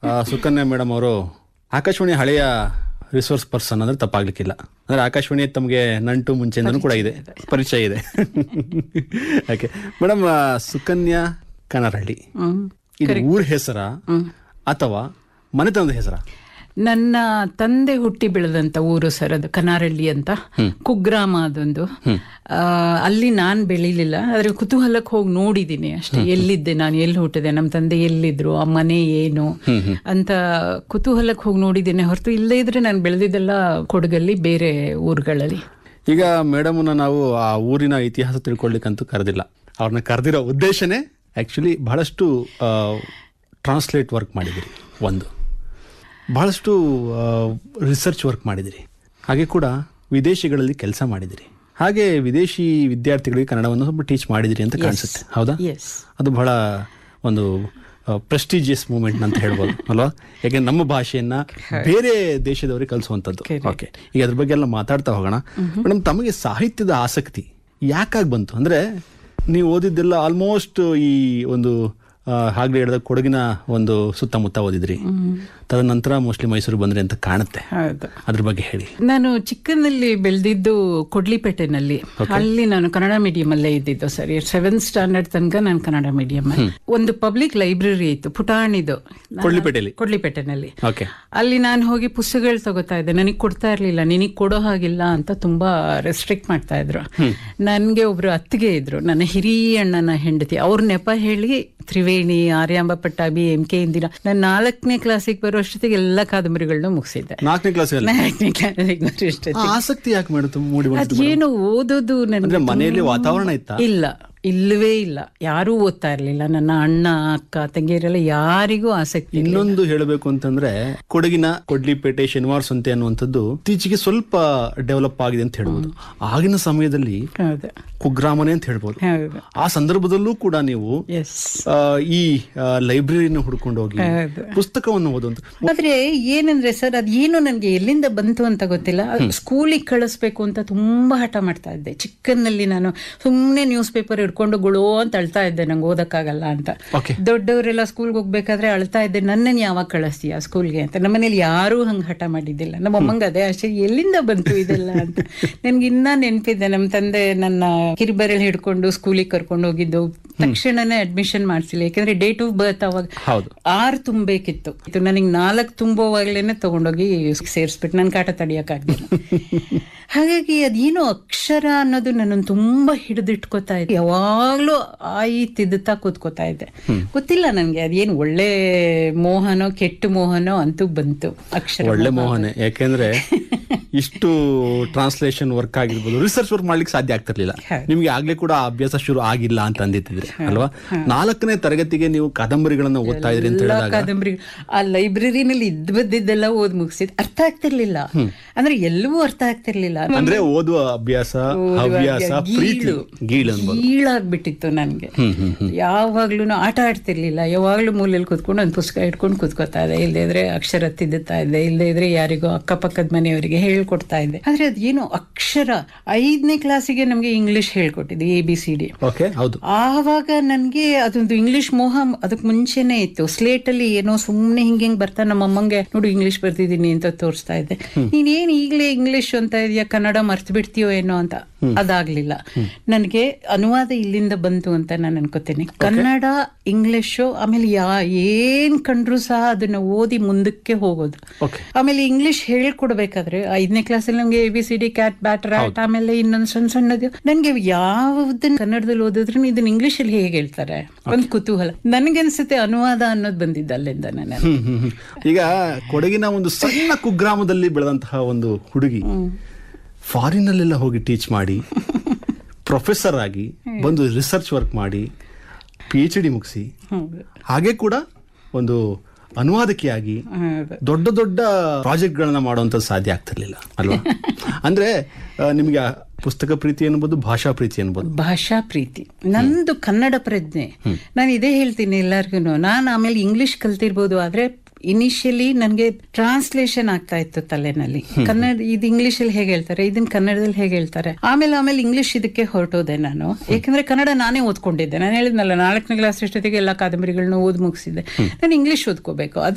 ಆ, ಸುಕನ್ಯಾ ಮೇಡಮ್ ಅವರು ಆಕಾಶವಾಣಿ ಹಳೆಯ ರಿಸೋರ್ಸ್ ಪರ್ಸನ್ ಅಂದ್ರೆ ತಪ್ಪಾಗ್ಲಿಕ್ಕಿಲ್ಲ ಅಂದ್ರೆ ಆಕಾಶವಾಣಿ ತಮಗೆ ನಂಟು ಮುಂಚೆಯಿಂದನೂ ಕೂಡ ಇದೆ ಪರಿಚಯ ಇದೆ okay madam Sukanya Kanarahalli hmm. ಇದು ಊರ ಹೆಸರ ಅಥವಾ ಮನೆತನದ ಹೆಸರ ನನ್ನ ತಂದೆ ಹುಟ್ಟಿ ಬೆಳೆದಂತ ಊರು ಸರ್ ಅದು ಕನಾರಳ್ಳಿ ಅಂತ ಕುಗ್ರಾಮ ಅದೊಂದು ಆ, ಅಲ್ಲಿ ನಾನ್ ಬೆಳಿಲಿಲ್ಲ ಆದ್ರೆ ಕುತೂಹಲಕ್ಕೆ ಹೋಗಿ ನೋಡಿದೀನಿ ಅಷ್ಟೇ ಎಲ್ಲಿದ್ದೆ ನಾನು ಎಲ್ಲಿ ಹುಟ್ಟಿದೆ ನಮ್ಮ ತಂದೆ ಎಲ್ಲಿದ್ರು ಆ ಮನೆ ಏನು ಅಂತ ಕುತೂಹಲಕ್ಕೆ ಹೋಗಿ ನೋಡಿದ್ದೀನಿ ಹೊರತು ಇಲ್ಲದೇ ಇದ್ರೆ ನಾನು ಬೆಳೆದಿದ್ದೆಲ್ಲ ಕೊಡಗಲ್ಲಿ ಬೇರೆ ಊರುಗಳಲ್ಲಿ ಈಗ ಮೇಡಮ್ನ ನಾವು ಆ ಊರಿನ ಇತಿಹಾಸ ತಿಳ್ಕೊಳ್ಳಿಕ್ಕಂತೂ ಕರೆದಿಲ್ಲ ಅವ್ರನ್ನ ಕರೆದಿರೋ ಉದ್ದೇಶನೇ ಆ್ಯಕ್ಚುಲಿ ಬಹಳಷ್ಟು ಟ್ರಾನ್ಸ್ಲೇಟ್ ವರ್ಕ್ ಮಾಡಿದಿರಿ ಒಂದು ಬಹಳಷ್ಟು ರಿಸರ್ಚ್ ವರ್ಕ್ ಮಾಡಿದಿರಿ ಹಾಗೆ ಕೂಡ ವಿದೇಶಗಳಲ್ಲಿ ಕೆಲಸ ಮಾಡಿದಿರಿ ಹಾಗೆ ವಿದೇಶಿ ವಿದ್ಯಾರ್ಥಿಗಳಿಗೆ ಕನ್ನಡವನ್ನು ಸ್ವಲ್ಪ ಟೀಚ್ ಮಾಡಿದಿರಿ ಅಂತ ಕಾಣಿಸುತ್ತೆ ಹೌದಾ ಎಸ್ ಅದು ಬಹಳ ಒಂದು ಪ್ರೆಸ್ಟಿಜಿಯಸ್ ಮೂಮೆಂಟ್ ಅಂತ ಹೇಳ್ಬೋದು ಅಲ್ವಾ ಯಾಕೆಂದ್ರೆ ನಮ್ಮ ಭಾಷೆಯನ್ನ ಬೇರೆ ದೇಶದವರಿಗೆ ಕಲಿಸುವಂಥದ್ದು ಓಕೆ ಈಗ ಅದ್ರ ಬಗ್ಗೆ ಎಲ್ಲ ಮಾತಾಡ್ತಾ ಹೋಗೋಣ ಮೇಡಮ್ ತಮಗೆ ಸಾಹಿತ್ಯದ ಆಸಕ್ತಿ ಯಾಕಾಗಿ ಬಂತು ಅಂದ್ರೆ ನೀವು ಓದಿದ್ದೆಲ್ಲ ಆಲ್ಮೋಸ್ಟ್ ಈ ಒಂದು ಆ, ಹಾಗೆ ಹೇಳಿದ ಕೊಡಗಿನ ಒಂದು ಸುತ್ತಮುತ್ತ ಓದಿದ್ರಿ ತದನಂತರ ಮೋಸ್ಟ್ಲಿ ಮೈಸೂರು ಬಂದ್ರಿ ಅಂತ ಕಾಣುತ್ತೆ ಹೌದು ಅದ್ರ ಬಗ್ಗೆ ಹೇಳಿ ನಾನು ಚಿಕ್ಕನಲ್ಲಿ ಬೆಳೆದಿದ್ದು ಕೊಡ್ಲಿಪೇಟೆನಲ್ಲಿ ಅಲ್ಲಿ ನಾನು ಕನ್ನಡ ಮೀಡಿಯಂ ಅಲ್ಲೇ ಇದ್ದಿದ್ದು ಸರಿ ಸೆವೆಂತ್ ಸ್ಟ್ಯಾಂಡರ್ಡ್ ತನಕ ನಾನು ಕನ್ನಡ ಮೀಡಿಯಂ ಒಂದು ಪಬ್ಲಿಕ್ ಲೈಬ್ರರಿ ಇತ್ತು ಪುಟಾಣಿದು ಕೊಳ್ಳಿಪೇಟೆಯಲ್ಲಿ ಕೊಡ್ಲಿಪೇಟೆನಲ್ಲಿ ಓಕೆ ಅಲ್ಲಿ ನಾನು ಹೋಗಿ ಪುಸ್ತಕಗಳು ತಗೋತಾ ಇದ್ದೆ ನನಗೆ ಕೊಡ್ತಾ ಇರ್ಲಿಲ್ಲ ನಿನಗೆ ಕೊಡೋ ಹಾಗಿಲ್ಲ ಅಂತ ತುಂಬಾ ರೆಸ್ಟ್ರಿಕ್ಟ್ ಮಾಡ್ತಾ ಇದ್ರು ನನ್ಗೆ ಒಬ್ರು ಅತ್ತಿಗೆ ಇದ್ರು ನನ್ನ ಹಿರಿಯ ಅಣ್ಣನ ಹೆಂಡತಿ ಅವ್ರ ನೆಪ ಹೇಳಿ ತ್ರಿವೇಣಿ ಆರ್ಯಾಂಬ ಪಟ್ಟಾಭಿ ಎಂ ಕೆ ಇಂದಿರಾ ನಾನು ನಾಲ್ಕನೇ ಕ್ಲಾಸಿಗೆ ಬರೋ ಅಷ್ಟೊತ್ತಿಗೆ ಎಲ್ಲ ಕಾದಂಬರಿಗಳನ್ನ ಮುಗಿಸಿದ್ದೆ ನಾಲ್ಕನೇ ಕ್ಲಾಸಲ್ಲಿ ನಾಲ್ಕನೇ ಕ್ಲಾಸಿಗೆ ಬರೋ ಅಷ್ಟೊತ್ತಿಗೆ ಆಸಕ್ತಿ ಯಾಕೆ ಮೇಡಮ್ ಮೂಡಿ ಬಂತು? ಅದೇನು ಓದೋದು ಅಂದ್ರೆ ನನಗೆ ಮನೆಯಲ್ಲಿ ವಾತಾವರಣ ಇತ್ತಾ ಇಲ್ಲ ಇಲ್ಲವೇ ಇಲ್ಲ ಯಾರೂ ಓದ್ತಾ ಇರ್ಲಿಲ್ಲ ನನ್ನ ಅಣ್ಣ ಅಕ್ಕ ತಂಗಿಯರೆಲ್ಲ ಯಾರಿಗೂ ಆಸಕ್ತಿ ಇಲ್ಲ. ಇನ್ನೊಂದು ಹೇಳಬೇಕು ಅಂತಂದ್ರೆ ಕೊಡಗಿನ ಕೊಡ್ಲಿಪೇಟೆ ಶನಿವಾರ ಸಂತೆ ಅನ್ನುವಂಥದ್ದು ಇತ್ತೀಚೆಗೆ ಸ್ವಲ್ಪ ಡೆವಲಪ್ ಆಗಿದೆ ಅಂತ ಹೇಳ್ಬೋದು ಆಗಿನ ಸಮಯದಲ್ಲಿ ಹೌದು ಕುಗ್ರಾಮನೆ ಅಂತ ಹೇಳ್ಬೋದು ಹೌದು ಆ ಸಂದರ್ಭದಲ್ಲೂ ಕೂಡ ನೀವು ಎಸ್ ಆ, ಈ ಲೈಬ್ರರಿನ ಹುಡ್ಕೊಂಡು ಹೋಗಿ ಹೌದು. ಪುಸ್ತಕವನ್ನು ಓದುವಂತ ಆದ್ರೆ ಏನಂದ್ರೆ ಸರ್ ಅದ್ ಏನು ನನ್ಗೆ ಎಲ್ಲಿಂದ ಬಂತು ಅಂತ ಗೊತ್ತಿಲ್ಲ ಸ್ಕೂಲಿಗೆ ಕಳಿಸ್ಬೇಕು ಅಂತ ತುಂಬಾ ಹಠ ಮಾಡ್ತಾ ಇದ್ದೆ ಚಿಕ್ಕನ್ನಲ್ಲಿ ನಾನು ಸುಮ್ಮನೆ ನ್ಯೂಸ್ ಪೇಪರ್ ಹಿಡ್ಕೊಂಡು ಗುಳೋ ಅಂತ ಅಳ್ತಾ ಇದ್ದೆ ನಂಗೆ ಓದಕ್ಕಾಗಲ್ಲ ಅಂತ Okay. ದೊಡ್ಡವರೆಲ್ಲ ಸ್ಕೂಲ್ಗೆ ಹೋಗ್ಬೇಕಾದ್ರೆ ಅಳ್ತಾ ಇದ್ದೆ ನನ್ನನ್ನು ಯಾವಾಗ ಕಳಿಸ್ತೀಯ ಸ್ಕೂಲ್ಗೆ ಅಂತ ನಮ್ಮನೇಲಿ ಯಾರೂ ಹಂಗೆ ಹಠ ಮಾಡಿದ್ದಿಲ್ಲ ನಮ್ಮ ಅಮ್ಮಂಗೆ ಅದೇ ಅಷ್ಟೇ ಎಲ್ಲಿಂದ ಬಂತು ಇದೆಲ್ಲ ಅಂತ ನನ್ಗೆ ಇನ್ನ ನೆನಪಿದೆ ನಮ್ಮ ತಂದೆ ನನ್ನ ಕಿರಿಬೆರಳು ಹಿಡ್ಕೊಂಡು ಸ್ಕೂಲಿಗೆ ಕರ್ಕೊಂಡು ಹೋಗಿದ್ದು ತಕ್ಷಣನೇ ಅಡ್ಮಿಷನ್ ಮಾಡಿಸಿಲ್ಲ ಯಾಕಂದ್ರೆ ಡೇಟ್ ಆಫ್ ಬರ್ತ್ ಅವಾಗ ಹೌದು ಆರು ತುಂಬಬೇಕಿತ್ತು ಇದು ನನಗೆ ನಾಲ್ಕು ತುಂಬೋವಾಗ್ಲೇನೆ ತಗೊಂಡೋಗಿ ಸೇರಿಸ್ಬಿಟ್ಟು ನನ್ನ ಕಾಟ ತಡಿಯಕ್ಕಾಗ್ಲಿಲ್ಲ ಹಾಗಾಗಿ ಅದೇನೋ ಅಕ್ಷರ ಅನ್ನೋದು ನನ್ನನ್ನು ತುಂಬಾ ಹಿಡಿದಿಟ್ಕೋತಾ ಇದ್ದೆ ಯಾವಾಗ್ಲೂ ಆಯಿ ತಿದ್ದುತ್ತಾ ಕೂತ್ಕೋತಾ ಇದ್ದೆ ಗೊತ್ತಿಲ್ಲ ನನಗೆ ಅದೇನು ಒಳ್ಳೆ ಮೋಹನೋ ಕೆಟ್ಟ ಮೋಹನೋ ಅಂತೂ ಬಂತು ಅಕ್ಷರ ಒಳ್ಳೆ ಮೋಹನೆ ಯಾಕೆಂದ್ರೆ ಇಷ್ಟು ಟ್ರಾನ್ಸ್ಲೇಷನ್ ವರ್ಕ್ ಆಗಿರ್ಬೋದು ರಿಸರ್ಚ್ ವರ್ಕ್ ಮಾಡ್ಲಿಕ್ಕೆ ಸಾಧ್ಯ ಆಗ್ತಿರ್ಲಿಲ್ಲ ನಿಮ್ಗೆ ಆಗ್ಲೇ ಕೂಡ ಆ ಅಭ್ಯಾಸ ಶುರು ಆಗಿಲ್ಲ ಅಂತ ಅಂದಿತ್ತಿದ್ರೆ ಅಲ್ವಾ ನಾಲ್ಕನೇ ತರಗತಿಗೆ ನೀವು ಕಾದಂಬರಿಗಳನ್ನ ಓದ್ತಾ ಇದ್ರಿ ಅಂತ ಎಲ್ಲ ಹೇಳಿದಾಗ ಕಾದಂಬರಿ ಆ ಲೈಬ್ರರಿನಲ್ಲಿ ಇದ್ ಬದ್ದಿದ್ದೆಲ್ಲ ಓದ್ ಮುಗಿಸಿದ್ ಅರ್ಥ ಆಗ್ತಿರ್ಲಿಲ್ಲ ಅಂದ್ರೆ ಎಲ್ಲವೂ ಅರ್ಥ ಆಗ್ತಿರ್ಲಿಲ್ಲ ಅಂದ್ರೆ ಓದುವ ಅಭ್ಯಾಸ ಹವ್ಯಾಸ ಪ್ರೀತಿ ಗೀಳು ಅನ್ಬೋದು ಗೀಳಾಗ್ಬಿಟ್ಟಿತ್ತು ನನ್ಗೆ ಯಾವಾಗ್ಲೂ ಆಟ ಆಡ್ತಿರ್ಲಿಲ್ಲ ಯಾವಾಗ್ಲೂ ಮೂಲೆಯಲ್ಲಿ ಕೂತ್ಕೊಂಡು ಒಂದು ಪುಸ್ತಕ ಇಟ್ಕೊಂಡು ಕೂತ್ಕೋತಾ ಇದ್ದೆ ಇಲ್ಲದೆ ಇದ್ರೆ ಅಕ್ಷರ ತಿದ್ದುತ್ತಾ ಇದ್ದೆ ಇಲ್ಲದೆ ಇದ್ರೆ ಯಾರಿಗೋ ಅಕ್ಕಪಕ್ಕದ ಮನೆಯವರಿಗೆ ಹೇಳ್ಕೊಡ್ತಾ ಇದ್ದೆ ಆದ್ರೆ ಅದೇನು ಅಕ್ಷರ ಐದನೇ ಕ್ಲಾಸಿಗೆ ನಮ್ಗೆ ಇಂಗ್ಲಿಷ್ ಹೇಳ್ಕೊಟ್ಟಿದ್ದೆ A B C D okay ಹೌದು ಆವಾಗ ನನ್ಗೆ ಅದೊಂದು ಇಂಗ್ಲಿಷ್ ಮೋಹ ಅದಕ್ಕೆ ಮುಂಚೆನೆ ಇತ್ತು ಸ್ಲೇಟ್ ಅಲ್ಲಿ ಏನೋ ಸುಮ್ನೆ ಹಿಂಗೆ ಹಿಂಗ್ ಬರ್ತಾ ನಮ್ಮ ಅಮ್ಮಂಗೆ ನೋಡು ಇಂಗ್ಲಿಷ್ ಬರ್ತಿದ್ದೀನಿ ಅಂತ ತೋರಿಸ್ತಾ ಇದ್ದೆ ನೀನೇನ್ ಈಗಲೇ ಇಂಗ್ಲಿಷ್ ಅಂತ ಇದೆಯಾ ಕನ್ನಡ ಮರ್ತು ಬಿಡ್ತೀಯೋ ಏನೋ ಅಂತ ಅದಾಗ್ಲಿಲ್ಲ ನನಗೆ ಅನುವಾದ ಇಲ್ಲಿಂದ ಬಂತು ಅಂತ ನಾನು ಅನ್ಕೋತೀನಿ ಕನ್ನಡ ಇಂಗ್ಲಿಷು ಆಮೇಲೆ ಯಾ ಏನ್ ಕಂಡ್ರು ಸಹ ಅದನ್ನ ಓದಿ ಮುಂದಕ್ಕೆ ಹೋಗೋದು ಓಕೆ ಆಮೇಲೆ ಇಂಗ್ಲಿಷ್ ಹೇಳ್ಕೊಡ್ಬೇಕಾದ್ರೆ ಐದನೇ ಕ್ಲಾಸಲ್ಲಿ ನಮ್ಗೆ A B C D cat bat rat ಆಮೇಲೆ ಇನ್ನೊಂದು ಸಣ್ಣ ಸಣ್ಣದು ನನ್ಗೆ ಯಾವ್ದನ್ನ ಕನ್ನಡದಲ್ಲಿ ಓದಿದ್ರು ಇದನ್ನ ಇಂಗ್ಲಿಷ್ ಅಲ್ಲಿ ಹೇಗೆ ಹೇಳ್ತಾರೆ ಒಂದ್ ಕುತೂಹಲ ನನ್ಗನ್ಸುತ್ತೆ ಅನುವಾದ ಅನ್ನೋದು ಬಂದಿದ್ದು ಅಲ್ಲಿಂದ ನಾನು ಹ್ಮ್, ಹ್ಮ್, ಹ್ಮ್. ಈಗ ಕೊಡಗಿನ ಒಂದು ಸಣ್ಣ ಕುಗ್ರಾಮದಲ್ಲಿ ಬೆಳೆದಂತಹ ಒಂದು ಹುಡುಗಿ ಫಾರಿನಲ್ಲೆಲ್ಲ ಹೋಗಿ ಟೀಚ್ ಮಾಡಿ ಪ್ರೊಫೆಸರ್ ಆಗಿ ಬಂದು ರಿಸರ್ಚ್ ವರ್ಕ್ ಮಾಡಿ ಪಿ ಎಚ್ ಡಿ ಮುಗಿಸಿ ಹಾಗೆ ಕೂಡ ಒಂದು ಅನುವಾದಕಿಯಾಗಿ ಹೌದು. ದೊಡ್ಡ ದೊಡ್ಡ ಪ್ರಾಜೆಕ್ಟ್ಗಳನ್ನ ಮಾಡುವಂಥದ್ದು ಸಾಧ್ಯ ಆಗ್ತಿರ್ಲಿಲ್ಲ ಅಲ್ವಾ ಅಂದ್ರೆ ಆ, ನಿಮಗೆ ಆ ಪುಸ್ತಕ ಪ್ರೀತಿ ಅನ್ಬೋದು ಭಾಷಾ ಪ್ರೀತಿ ಅನ್ಬೋದು ಭಾಷಾ ಪ್ರೀತಿ ನಂದು ಕನ್ನಡ ಪ್ರಜ್ಞೆ ನಾನು ಇದೇ ಹೇಳ್ತೀನಿ ಎಲ್ಲರಿಗೂ ನಾನು ಆಮೇಲೆ ಇಂಗ್ಲಿಷ್ ಕಲ್ತಿರ್ಬೋದು ಆದ್ರೆ ಇನಿಷಿಯಲಿ ನನಗೆ ಟ್ರಾನ್ಸ್ಲೇಷನ್ ಆಗ್ತಾ ಇತ್ತು ತಲೆನಲ್ಲಿ ಕನ್ನಡ ಇದು ಇಂಗ್ಲಿಷ್ ಅಲ್ಲಿ ಹೇಗೆ ಹೇಳ್ತಾರೆ ಇದನ್ನ ಕನ್ನಡದಲ್ಲಿ ಹೇಗೆ ಹೇಳ್ತಾರೆ ಆಮೇಲೆ ಆಮೇಲೆ ಇಂಗ್ಲಿಷ್ ಇದಕ್ಕೆ ಹೊರಟೋದೆ ನಾನು ಯಾಕಂದ್ರೆ ಕನ್ನಡ ನಾನೇ ಓದ್ಕೊಂಡಿದ್ದೆ ನಾನು ಹೇಳಿದ್ನಲ್ಲ ನಾಲ್ಕನೇ ಕ್ಲಾಸ್ ಅಷ್ಟೊತ್ತಿಗೆ ಎಲ್ಲ ಕಾದಂಬರಿಗಳನ್ನ ಓದ್ ಮುಗಿಸಿದ್ದೆ ನಾನು ಇಂಗ್ಲಿಷ್ ಓದ್ಕೋಬೇಕು ಅದು